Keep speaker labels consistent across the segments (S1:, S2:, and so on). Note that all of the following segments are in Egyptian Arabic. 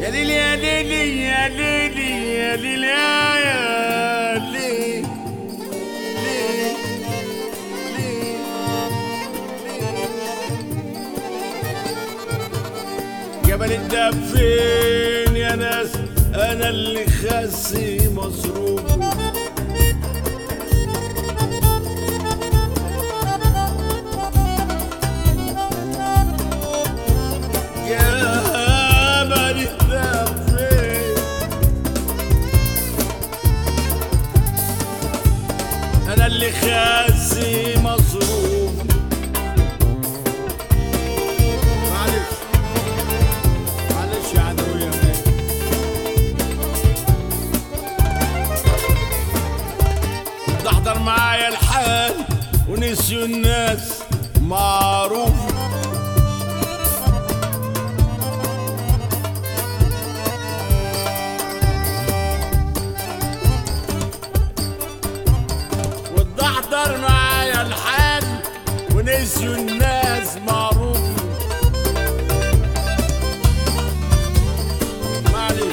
S1: يا ليل يا ليل يا ليل يا ليل يا ليل ليل ليل جبل الدفين يا ناس انا اللي خاسي مصروف جبل الدفين انا اللي خاسي مصروف معلش معلش يا عدوية يا مان. تحضر معايا الحال ونسيوا الناس معروف وتحضر معايا الحال ونسيوا الناس معروف معلش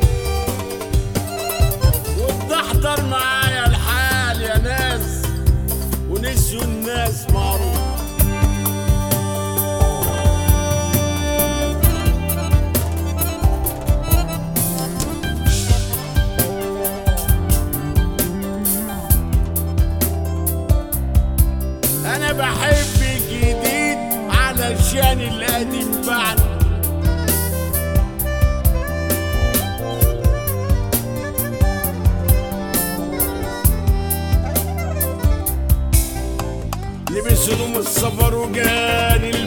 S1: وتحضر معايا الحال يا ناس ونسيوا الناس معروف انا بحب الجديد علشان القديم بعد لبس هدوم السفر وجاني